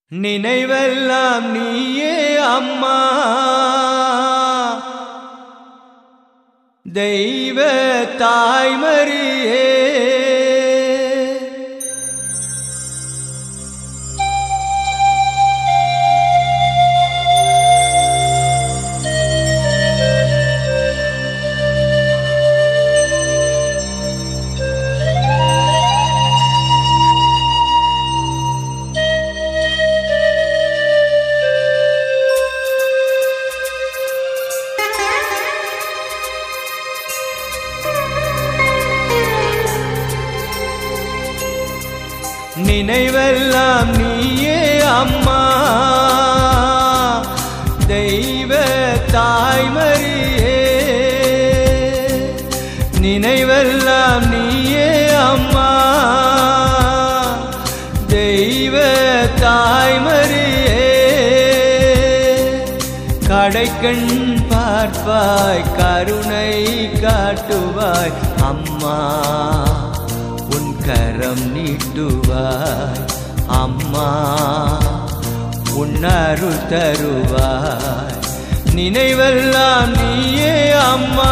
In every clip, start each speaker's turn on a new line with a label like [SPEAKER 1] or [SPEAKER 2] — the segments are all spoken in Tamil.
[SPEAKER 1] நினைவெல்லாம் நீயே அம்மா தெய்வ தாய்மரியே நினைவெல்லாம் நீயே அம்மா தெய்வ தாய்மரியே நினைவெல்லாம் நீயே அம்மா தெய்வ தாய்மரியே கடைக்கண் பார்ப்பாய் கருணை காட்டுவாய் அம்மா உன் கரம் நீட்டுவாய் அம்மா உன் அருள் தருவாய் நினைவெல்லாம் நீயே அம்மா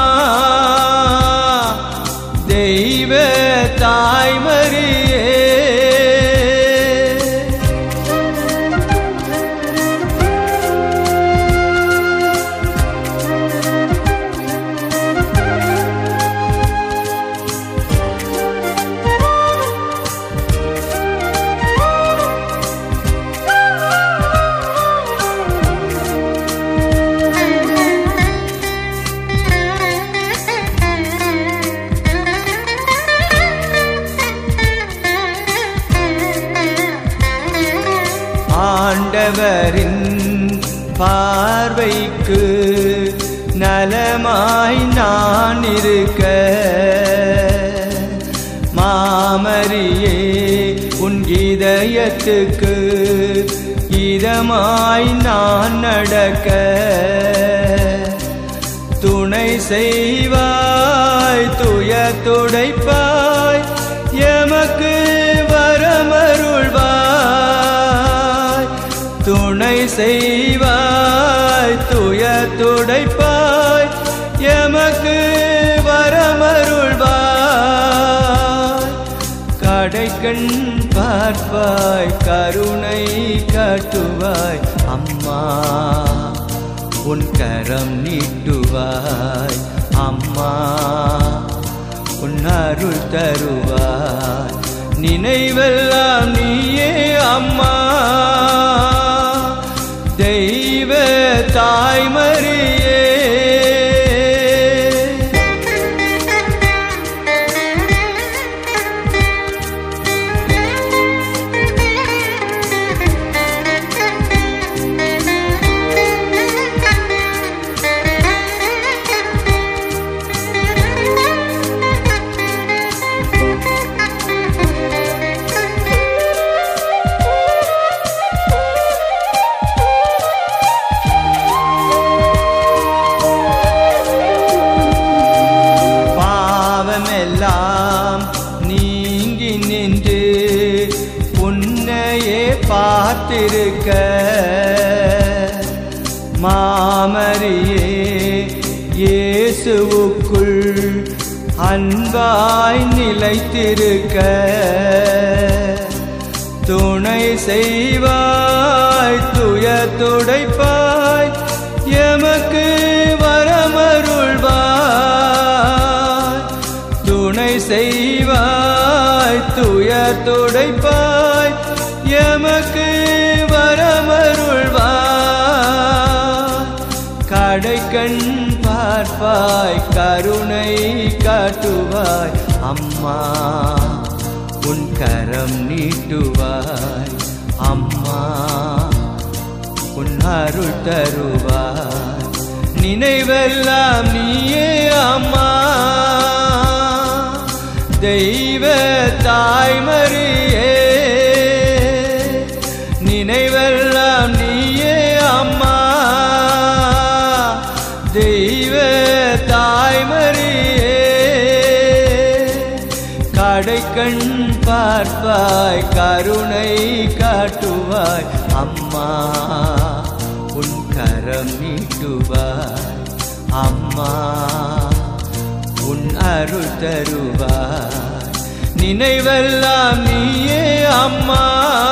[SPEAKER 1] தெய்வ தாய்மரியே ஆண்டவரின் பார்வைக்கு நலமாய் நான் இருக்க மாமரியே உன் இதயத்துக்கு இதமாய் நான் நடக்க துணை செய்வாய் துய துடைப்பாய் எமக்கு வரமருள்வாய் துணை செய்வாய் துய துடைப்பாய் எமக்கு வரமருள்வாய் கடைக்கண் பார்ப்பாய் கருணை காட்டுவாய் அம்மா உன் கரம் நீட்டுவாய் அம்மா உன் அருள் தருவாய் நினைவெல்லாம் நீயே அம்மா தெய்வ தாய்மரியே பாவமெல்லாம் நீங்கி நின்று உன்னையே பார்த்திருக்க மாமரியே இயேசுவுக்குள் அன்பாய் நிலைத்திருக்க துணை செய்வாய் துய துடைப்பாய் எமக்கு வரமருள்வாய் துணை செய்வாய் துய துடைப்பாய் எமக்கு வரமருள்வாய் கடைக்கண் பார்ப்பாய் கருணை காட்டுவாய் அம்மா உன் கரம் நீட்டுவாய் அம்மா உன் அருள் தருவாய் நினைவெல்லாம் நீயே அம்மா தெய்வ தாய்மரியே நினைவெல்லாம் நீயே அம்மா தெய்வ தாய்மரியே கடைக்கண் பார்ப்பாய் கருணை காட்டுவாய் தருவாய் அம்மா உன் கரம் நீட்டுவாய் அம்மா உன் அருள் தருவாய் நினைவெல்லாம் நீயே அம்மா